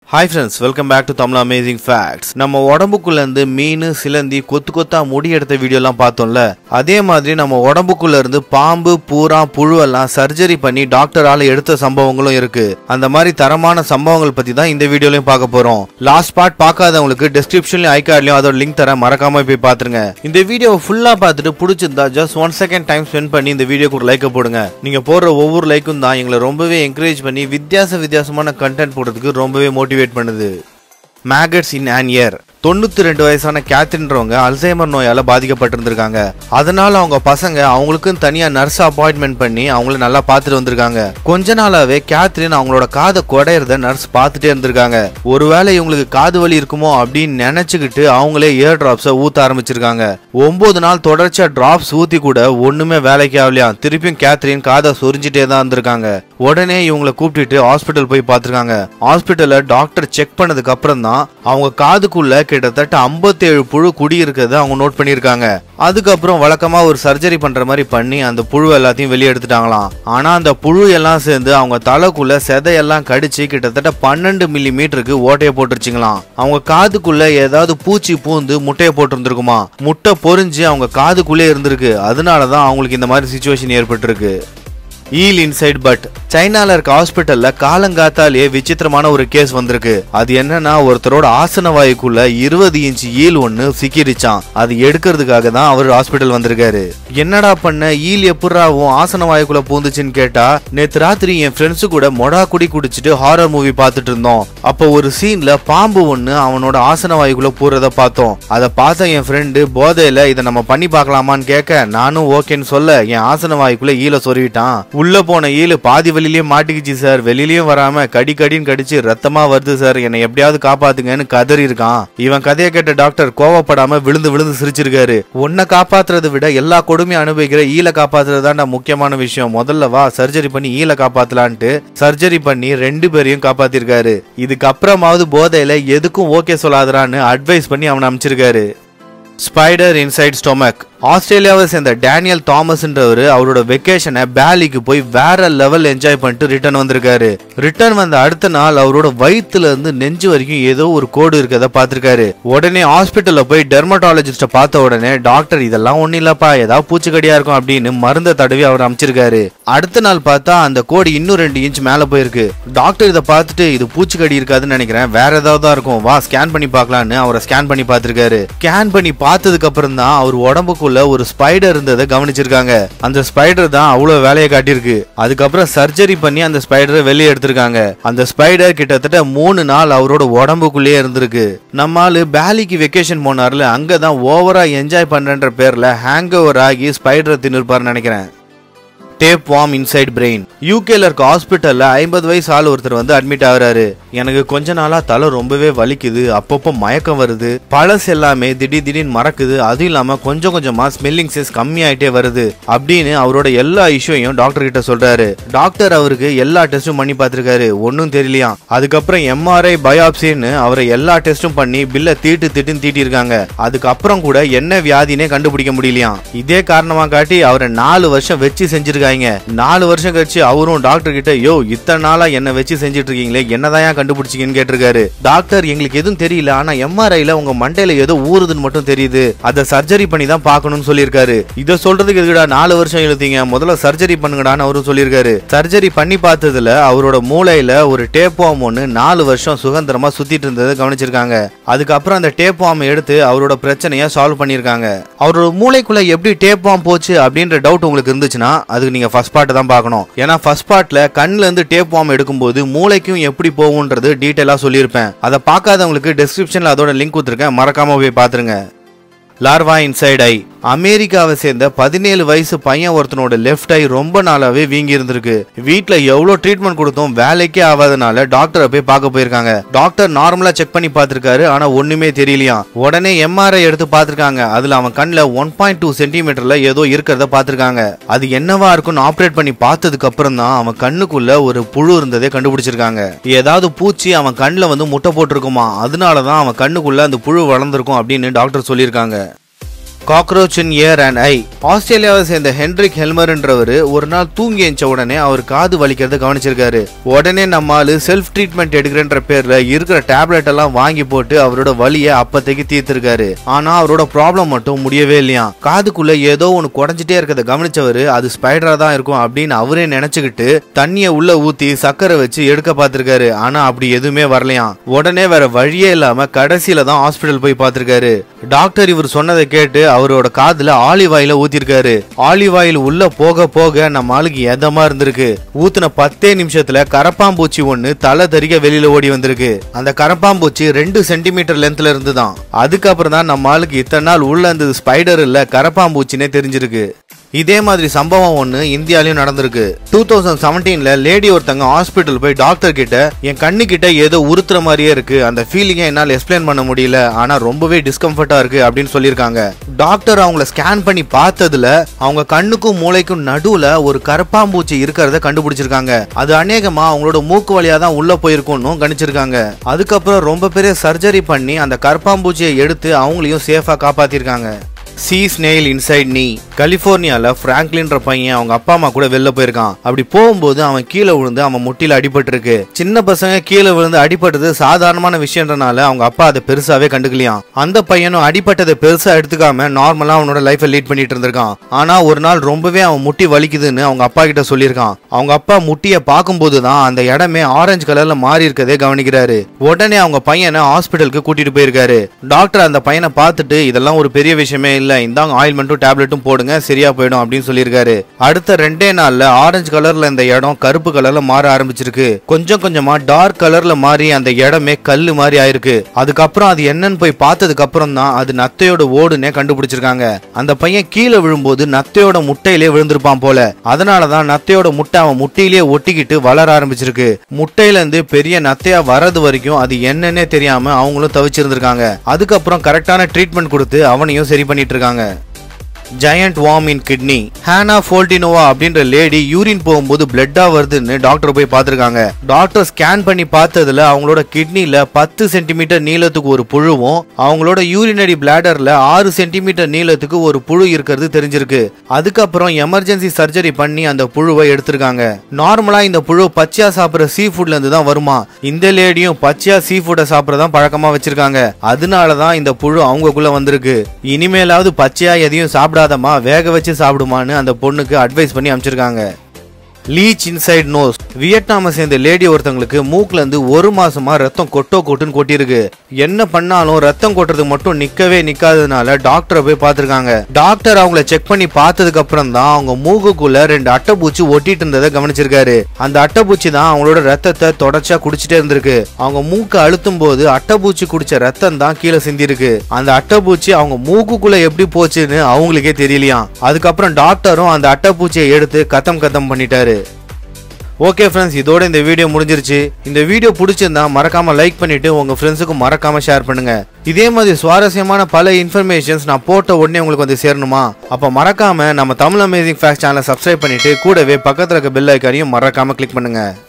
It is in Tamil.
hi friends welcome back to Tamil amazing facts நம்ம உடம்புக்குள்ள இருந்து மீன் சிலந்தி கொத்து கொத்தா முடி எடுத்த வீடியோலாம் பார்த்தோம்ல அதே மாதிரி நம்ம உடம்புக்குள்ள இருந்து பாம்பு பூரா புழுவெல்லாம் சர்ஜரி பண்ணி டாக்டரால எடுத்த சம்பவங்களும் இருக்கு அந்த மாதிரி தரமான சம்பவங்கள் பத்தி தான் இந்த வீடியோலயும் பார்க்க போறோம் லாஸ்ட் பார்ட் பார்க்காதவங்களுக்கு டிஸ்கிரிப்ஷன்லயும் ஐ கார்ட்லயும் அதோட லிங்க் தரேன் மறக்காம போய் பாத்துருங்க இந்த வீடியோவை ஃபுல்லா பார்த்துட்டு பிடிச்சிருந்தா just one second time spend பண்ணி இந்த வீடியோக்கு ஒரு லைக்கை போடுங்க நீங்க போடுற ஒவ்வொரு லைக்கும் தான் எங்களை ரொம்பவே என்கரேஜ் பண்ணி வித்தியாச வித்தியாசமான கண்டென்ட் போடுறதுக்கு ரொம்பவே மோட்டிவேட் பண்ணுது மேகட்ஸ் இன் an இயர் தொண்ணூத்தி ரெண்டு வயசான கேத்ரின்றவங்க அல்சைமர் நோயால பாதிக்கப்பட்டிருந்திருக்காங்க அதனால அவங்க பசங்க அவங்களுக்கும் தனியா நர்ஸ் அப்பாயின்மெண்ட் பண்ணி அவங்கள நல்லா பார்த்துட்டு வந்திருக்காங்க கொஞ்ச நாளாவே கேத்ரின் அவங்களோட காதை குடையறத நர்ஸ் பார்த்துட்டே இருந்திருக்காங்க ஒருவேளை இவங்களுக்கு காது வலி இருக்குமோ அப்படின்னு நினைச்சுக்கிட்டு அவங்களே இயர் டிராப்ஸை ஊத்த ஆரம்பிச்சிருக்காங்க ஒன்பது நாள் தொடர்ச்சியா டிராப்ஸ் ஊத்தி கூட ஒண்ணுமே வேலைக்கு ஆகலையா திருப்பியும் கேத்ரின் காதை சொரிஞ்சிட்டே தான் இருந்திருக்காங்க உடனே இவங்களை கூப்பிட்டுட்டு ஹாஸ்பிட்டல் போய் பார்த்திருக்காங்க ஹாஸ்பிட்டல்ல டாக்டர் செக் பண்ணதுக்கு அப்புறம் தான் அவங்க காதுக்குள்ள கிட்டத்தட்ட 57 புழு குடி இருக்கிறத அவங்க நோட் பண்ணியிருக்காங்க அதுக்கப்புறம் வழக்கமா ஒரு சர்ஜரி பண்ற மாதிரி பண்ணி அந்த புழு எல்லாத்தையும் வெளியே எடுத்துட்டாங்களாம் ஆனா அந்த புழு எல்லாம் சேர்ந்து அவங்க தலைக்குள்ள செதையெல்லாம் கடிச்சு கிட்டத்தட்ட பன்னெண்டு மில்லி மீட்டருக்கு ஓட்டையை போட்டுருச்சுங்களாம் அவங்க காதுக்குள்ள ஏதாவது பூச்சி பூந்து முட்டையை போட்டிருந்திருக்குமா முட்டை பொறிஞ்சு அவங்க காதுக்குள்ளே இருந்திருக்கு அதனாலதான் அவங்களுக்கு இந்த மாதிரி சுச்சுவேஷன் ஏற்பட்டிருக்கு ஈல் இன்சைட் பட் சைனால இருக்க ஹாஸ்பிட்டல்ல காலங்காத்தாலேயே விசித்திரமான ஒரு கேஸ் வந்திருக்கு அது என்னன்னா ஒருத்தரோட ஆசன வாயுக்குள்ள இருபது இன்ச் ஈல் ஒண்ணு சிக்கிருச்சான் அது எடுக்கிறதுக்காக தான் அவர் ஹாஸ்பிட்டல் வந்திருக்காரு என்னடா பண்ண ஈல் எப்படாவும் ஆசன வாயுக்குள்ள பூந்துச்சுன்னு கேட்டா நேத்து ராத்திரி என் ஃப்ரெண்ட்ஸு கூட மொடா குடி குடிச்சிட்டு ஹாரர் மூவி பார்த்துட்டு இருந்தோம் அப்போ ஒரு சீன்ல பாம்பு ஒண்ணு அவனோட ஆசன வாயுக்குள்ள பூறத பார்த்தோம் அதை பார்த்த என் ஃப்ரெண்டு போதையில இதை நம்ம பண்ணி பார்க்கலாமான்னு கேட்க நானும் ஓகேன்னு சொல்ல என் ஆசன வாயுக்குள்ள ஈல சொருவிட்டான் உள்ள போன ஈலு பாதி வெளியிலயே மாட்டிக்கிச்சு சார் வெளியிலயும் வராம கடி கடின்னு கடிச்சு ரத்தமா வருது சார் என்னை எப்படியாவது காப்பாத்துங்கன்னு கதறி இருக்கான் இவன் கதையை கேட்ட டாக்டர் கோவப்படாம விழுந்து விழுந்து சிரிச்சிருக்காரு உன்னை காப்பாத்துறதை விட எல்லா கொடுமையும் அனுபவிக்கிற ஈல காப்பாத்துறது முக்கியமான விஷயம் முதல்ல வா சர்ஜரி பண்ணி ஈல காப்பாத்தலான்ட்டு சர்ஜரி பண்ணி ரெண்டு பேரையும் காப்பாத்திருக்காரு இதுக்கப்புறமாவது போதையில எதுக்கும் ஓகே சொல்லாதரான்னு அட்வைஸ் பண்ணி அவனை அமைச்சிருக்காரு ஸ்பைடர் இன்சைட் ஸ்டொமக் ஆஸ்திரேலியாவை சேர்ந்த டேனியல் தாமஸ்ன்றவர் அவரோட வெக்கேஷனை பேலிக்கு போய் வேற லெவல் என்ஜாய் பண்ணிட்டு ரிட்டர்ன் வந்திருக்காரு ரிட்டர்ன் வந்த அடுத்த நாள் அவரோட வயித்துல இருந்து நெஞ்சு வரைக்கும் ஏதோ ஒரு கோடு இருக்கத பார்த்திருக்காரு உடனே ஹாஸ்பிட்டல்ல போய் டெர்மட்டாலஜிஸ்ட பார்த்த உடனே டாக்டர் இதெல்லாம் ஒன்றும் இல்லப்பா ஏதாவது பூச்சிக்கடியா இருக்கும் அப்படின்னு மருந்தை தடவி அவர் அமைச்சிருக்காரு அடுத்த நாள் பார்த்தா அந்த கோடு இன்னும் ரெண்டு இன்ச் மேல போயிருக்கு டாக்டர் இதை பார்த்துட்டு இது பூச்சிக்கடி இருக்காதுன்னு நினைக்கிறேன் வேற ஏதாவது தான் இருக்கும் வா ஸ்கேன் பண்ணி பார்க்கலான்னு அவரை ஸ்கேன் பண்ணி பார்த்திருக்காரு ஸ்கேன் பண்ணி பார்த்ததுக்கு அப்புறம் தான் அவர் உடம்புக்குள்ள ஒரு ஸ்பைடர் இருந்ததை கவனிச்சிருக்காங்க அந்த ஸ்பைடர் தான் அவ்வளவு வேலையை காட்டியிருக்கு அதுக்கப்புறம் சர்ஜரி பண்ணி அந்த ஸ்பைடரை வெளியே எடுத்திருக்காங்க அந்த ஸ்பைடர் கிட்டத்தட்ட மூணு நாள் அவரோட உடம்புக்குள்ளேயே இருந்திருக்கு நம்ம ஆளு பேலிக்கு வெக்கேஷன் போனார்ல அங்கதான் ஓவரா என்ஜாய் பண்றன்ற பேர்ல ஹேங் ஓவர் ஆகி ஸ்பைடரை தின்னுருப்பாருன்னு நினைக்கிறேன் டேப் வார்ம் இன்சைட் பிரெயின் யூகேல இருக்க ஹாஸ்பிட்டல்ல ஐம்பது வயசு ஆள் ஒருத்தர் வந்து அட்மிட் ஆகுறாரு எனக்கு கொஞ்ச நாளா தலை ரொம்பவே வலிக்குது அப்பப்போ மயக்கம் வருது பழசு எல்லாமே திடீர் திடீர்னு மறக்குது அதுவும் இல்லாம கொஞ்சம் கொஞ்சமா ஸ்மெல்லிங் செஸ் கம்மியாயிட்டே வருது அப்படின்னு அவரோட எல்லா இஷ்யூவையும் டாக்டர் கிட்ட சொல்றாரு டாக்டர் அவருக்கு எல்லா டெஸ்டும் பண்ணி பார்த்திருக்காரு ஒன்றும் தெரியலையாம் அதுக்கப்புறம் எம்ஆர்ஐ பயாப்சின்னு அவரை எல்லா டெஸ்டும் பண்ணி பில்ல தீட்டு திட்டுன்னு தீட்டியிருக்காங்க அதுக்கப்புறம் கூட என்ன வியாதினே கண்டுபிடிக்க முடியலையாம் இதே காரணமா காட்டி அவரை நாலு வருஷம் வச்சு செஞ்சிருக்காங்க நாலு வருஷம் கழிச்சு அவரும் டாக்டர் கிட்ட யோ இத்தனை நாளா என்ன வச்சு செஞ்சுட்டு இருக்கீங்களே என்னதான் ஏன் கண்டுபிடிச்சிங்கன்னு கேட்டிருக்காரு டாக்டர் எங்களுக்கு எதுவும் தெரியல ஆனா எம்ஆர்ஐல உங்க மண்டையில ஏதோ ஊறுதுன்னு மட்டும் தெரியுது அதை சர்ஜரி பண்ணி தான் பார்க்கணும்னு சொல்லியிருக்காரு இதை சொல்றதுக்கு எதுக்குடா நாலு வருஷம் இழுத்தீங்க முதல்ல சர்ஜரி பண்ணுங்கடான்னு அவரும் சொல்லியிருக்காரு சர்ஜரி பண்ணி பார்த்ததுல அவரோட மூளையில ஒரு டேப்வாம் ஒன்று நாலு வருஷம் சுதந்திரமா சுத்திட்டு இருந்ததை கவனிச்சிருக்காங்க அதுக்கப்புறம் அந்த டேப்வாம் எடுத்து அவரோட பிரச்சனையை சால்வ் பண்ணியிருக்காங்க அவரோட மூளைக்குள்ள எப்படி டேப்வாம் போச்சு அப்படின்ற டவுட் உங்களுக்கு இருந்துச்சுன்னா அதுக்கு நீங்க ஃபர்ஸ்ட் பார்ட் தான் பார்க்கணும் ஏன்னா ஃபர்ஸ்ட் பார்ட்ல கண்ணுல இருந்து டேப் வார்ம் எடுக்கும்போது மூளைக்கும் எப்படி போகும்ன்றது டீட்டெயிலா சொல்லியிருப்பேன் அதை பார்க்காதவங்களுக்கு டிஸ்கிரிப்ஷன்ல அதோட லிங்க் கொடுத்துருக்கேன் மறக்காம போய் பாத்துருங்க லார்வா இன்சைட் ஐ அமெரிக்காவை சேர்ந்த பதினேழு வயசு பையன் ஒருத்தனோட லெஃப்ட் ஐ ரொம்ப நாளாவே வீங்கி இருந்திருக்கு வீட்ல எவ்வளவு ட்ரீட்மெண்ட் கொடுத்தும் வேலைக்கே ஆகாதனால டாக்டரை போய் பார்க்க போயிருக்காங்க டாக்டர் நார்மலா செக் பண்ணி பார்த்திருக்காரு ஆனா ஒண்ணுமே தெரியலையாம் உடனே எம்ஆர்ஐ எடுத்து பார்த்திருக்காங்க அதுல அவன் கண்ணுல ஒன் பாயிண்ட் டூ சென்டிமீட்டர்ல ஏதோ இருக்கிறத பார்த்திருக்காங்க அது என்னவா இருக்கும்னு ஆப்ரேட் பண்ணி பார்த்ததுக்கு அப்புறம் தான் அவன் கண்ணுக்குள்ள ஒரு புழு இருந்ததே கண்டுபிடிச்சிருக்காங்க ஏதாவது பூச்சி அவன் கண்ணுல வந்து முட்டை போட்டிருக்குமா அதனாலதான் அவன் கண்ணுக்குள்ள அந்த புழு வளர்ந்துருக்கும் அப்படின்னு டாக்டர் சொல்லியிருக்காங்க cockroach in ear and I ஆஸ்திரேலியாவை சேர்ந்த ஹென்ரிக் ஹெல்மர்ன்றவர் ஒரு நாள் தூங்கி எஞ்ச உடனே அவர் காது வலிக்கிறத கவனிச்சிருக்காரு உடனே நம்ம ஆளு செல்ஃப் ட்ரீட்மெண்ட் எடுக்கிறன்ற பேர்ல இருக்கிற டேப்லெட் எல்லாம் வாங்கி போட்டு அவரோட வலியை அப்பத்தைக்கு தீர்த்திருக்காரு ஆனா அவரோட ப்ராப்ளம் மட்டும் முடியவே இல்லையா காதுக்குள்ள ஏதோ ஒன்று குறைஞ்சிட்டே இருக்கிறத கவனிச்சவரு அது ஸ்பைடரா தான் இருக்கும் அப்படின்னு அவரே நினைச்சுக்கிட்டு தண்ணியை உள்ள ஊத்தி சக்கரை வச்சு எடுக்க பார்த்திருக்காரு ஆனா அப்படி எதுவுமே வரலையாம் உடனே வேற வழியே இல்லாம கடைசியில தான் ஹாஸ்பிட்டல் போய் பார்த்திருக்காரு டாக்டர் இவர் சொன்னதை கேட்டு அவரோட காதுல ஆலிவ் ஆயில ஊத்திருக்காரு ஆலிவ் ஆயில் உள்ள போக போக நம்ம ஆளுக்கு எதமா இருந்திருக்கு ஊத்துன பத்தே நிமிஷத்துல கரப்பாம்பூச்சி ஒண்ணு தலை தெறிக்க வெளியில ஓடி வந்திருக்கு அந்த கரப்பாம்பூச்சி ரெண்டு சென்டிமீட்டர் லென்த்ல இருந்துதான் அதுக்கப்புறம் தான் நம்ம ஆளுக்கு இத்தனை நாள் உள்ள இருந்தது ஸ்பைடர் இல்ல கரப்பாம்பூச்சினே தெரிஞ்சிருக்கு இதே மாதிரி சம்பவம் ஒன்று இந்தியாலையும் நடந்திருக்கு டூ தௌசண்ட் செவன்டீன்ல லேடி ஒருத்தங்க ஹாஸ்பிட்டல் போய் டாக்டர் கிட்ட என் கண்ணு கிட்ட ஏதோ உறுத்துற மாதிரியே இருக்கு அந்த ஃபீலிங்கை என்னால் எக்ஸ்பிளைன் பண்ண முடியல ஆனா ரொம்பவே டிஸ்கம்ஃபர்ட்டா இருக்கு அப்படின்னு சொல்லியிருக்காங்க டாக்டர் அவங்கள ஸ்கேன் பண்ணி பார்த்ததுல அவங்க கண்ணுக்கும் மூளைக்கும் நடுவுல ஒரு கரப்பாம்பூச்சி இருக்கிறத கண்டுபிடிச்சிருக்காங்க அது அநேகமா அவங்களோட மூக்கு வழியா தான் உள்ள போயிருக்கும்னு கணிச்சிருக்காங்க அதுக்கப்புறம் ரொம்ப பெரிய சர்ஜரி பண்ணி அந்த கரப்பாம்பூச்சியை எடுத்து அவங்களையும் சேஃபா காப்பாத்திருக்காங்க சி ஸ்னெயில் இன்சைட் நீ கலிஃபோர்னியால பிராங்க்லின்ற பையன் அவங்க அப்பா அம்மா கூட வெளில போயிருக்கான் அப்படி போகும்போது அவன் கீழே விழுந்து அவன் முட்டில அடிபட்டிருக்கு சின்ன பசங்க கீழே விழுந்து அடிபட்டது சாதாரணமான விஷயம்ன்றனால அவங்க அப்பா அதை பெருசாவே கண்டுக்கலையாம் அந்த பையனும் அடிபட்டதை பெருசா எடுத்துக்காம நார்மலா அவனோட லைஃபை லீட் பண்ணிட்டு இருந்திருக்கான் ஆனா ஒரு நாள் ரொம்பவே அவன் முட்டி வலிக்குதுன்னு அவங்க அப்பா கிட்ட சொல்லியிருக்கான் அவங்க அப்பா முட்டியை பார்க்கும்போது தான் அந்த இடமே ஆரஞ்சு கலர்ல மாறி இருக்கதே கவனிக்கிறாரு உடனே அவங்க பையனை ஹாஸ்பிட்டலுக்கு கூட்டிட்டு போயிருக்காரு டாக்டர் அந்த பையனை பார்த்துட்டு இதெல்லாம் ஒரு பெரிய விஷயமே இல்ல இந்தாங்க ஆயில்மெண்ட்டும் டேப்லெட்டும் போடுங்க சரியா போயிடும் அப்படின்னு சொல்லியிருக்காரு அடுத்த ரெண்டே நாள்ல ஆரஞ்சு கலர்ல இந்த இடம் கருப்பு கலர்ல மாற ஆரம்பிச்சிருக்கு கொஞ்சம் கொஞ்சமா டார்க் கலர்ல மாறி அந்த இடமே கல்லு மாதிரி ஆயிருக்கு அதுக்கப்புறம் அது என்னன்னு போய் பார்த்ததுக்கு அப்புறம் தான் அது நத்தையோட ஓடுனே கண்டுபிடிச்சிருக்காங்க அந்த பையன் கீழே விழும்போது நத்தையோட முட்டையிலே விழுந்திருப்பான் போல அதனாலதான் நத்தையோட முட்டை அவன் முட்டையிலேயே ஒட்டிக்கிட்டு வளர ஆரம்பிச்சிருக்கு முட்டையில இருந்து பெரிய நத்தையா வரது வரைக்கும் அது என்னன்னே தெரியாம அவங்களும் தவிச்சிருந்திருக்காங்க அதுக்கப்புறம் கரெக்டான ட்ரீட்மெண்ட் கொடுத்து அவனையும் சரி பண்ணிட்டு இருக்காங்க giant worm in kidney Hana Foldinova அப்படின்ற லேடி யூரின் போகும்போது பிளட்டா வருதுன்னு டாக்டர் போய் பார்த்துருக்காங்க டாக்டர் ஸ்கேன் பண்ணி பார்த்ததுல அவங்களோட கிட்னில பத்து சென்டிமீட்டர் நீளத்துக்கு ஒரு புழுவும் அவங்களோட யூரினரி பிளாடர்ல ஆறு சென்டிமீட்டர் நீளத்துக்கு ஒரு புழு இருக்கிறது தெரிஞ்சிருக்கு அதுக்கப்புறம் எமர்ஜென்சி சர்ஜரி பண்ணி அந்த புழுவை எடுத்திருக்காங்க நார்மலா இந்த புழு பச்சையா சாப்பிட்ற சீ ஃபுட்ல இருந்து தான் வருமா இந்த லேடியும் பச்சையா சீ ஃபுட்டை சாப்பிட்றதான் பழக்கமா வச்சிருக்காங்க அதனால தான் இந்த புழு அவங்கக்குள்ள வந்திருக்கு இனிமேலாவது பச்சையா எதையும் சாப்பிடாதமா வேக வச்சு சாப்பிடுமான்னு அந்த பொண்ணுக்கு அட்வைஸ் பண்ணி அமைச்சிருக்காங்க லீச் இன்சைட் நோஸ் வியட்நாமை சேர்ந்த லேடி ஒருத்தவங்களுக்கு மூக்குல இருந்து ஒரு மாசமா ரத்தம் கொட்டோ கொட்டுன்னு கொட்டிருக்கு என்ன பண்ணாலும் ரத்தம் கொட்டுறதுக்கு மட்டும் நிக்கவே நிக்காததுனால டாக்டரை போய் பார்த்திருக்காங்க டாக்டர் அவங்கள செக் பண்ணி பார்த்ததுக்கு அப்புறம் தான் அவங்க மூக்குக்குள்ள ரெண்டு அட்டைப்பூச்சி ஒட்டிட்டு இருந்ததை கவனிச்சிருக்காரு அந்த அட்டைப்பூச்சி தான் அவங்களோட ரத்தத்தை தொடர்ச்சியா குடிச்சிட்டே இருந்திருக்கு அவங்க மூக்கை அழுத்தும் போது அட்டைப்பூச்சி குடிச்ச ரத்தம் தான் கீழே சிந்திருக்கு அந்த அட்டைப்பூச்சி அவங்க மூக்குக்குள்ள எப்படி போச்சுன்னு அவங்களுக்கே தெரியலையாம் அதுக்கப்புறம் டாக்டரும் அந்த அட்டைப்பூச்சியை எடுத்து கத்தம் கத்தம் பண்ணிட்டாரு ஓகே ஃப்ரெண்ட்ஸ் இதோட இந்த வீடியோ முடிஞ்சிருச்சு இந்த வீடியோ பிடிச்சிருந்தா மறக்காம லைக் பண்ணிட்டு உங்க ஃப்ரெண்ட்ஸுக்கும் மறக்காம ஷேர் பண்ணுங்க இதே மாதிரி சுவாரஸ்யமான பல இன்ஃபர்மேஷன்ஸ் நான் போட்ட உடனே உங்களுக்கு வந்து சேரணுமா அப்ப மறக்காம நம்ம தமிழ் அமேசிங் ஃபேக்ட் சேனலை சப்ஸ்கிரைப் பண்ணிட்டு கூடவே பக்கத்துல இருக்க பெல் ஐக்கானையும் மறக்காம கிளிக் பண்ணுங்க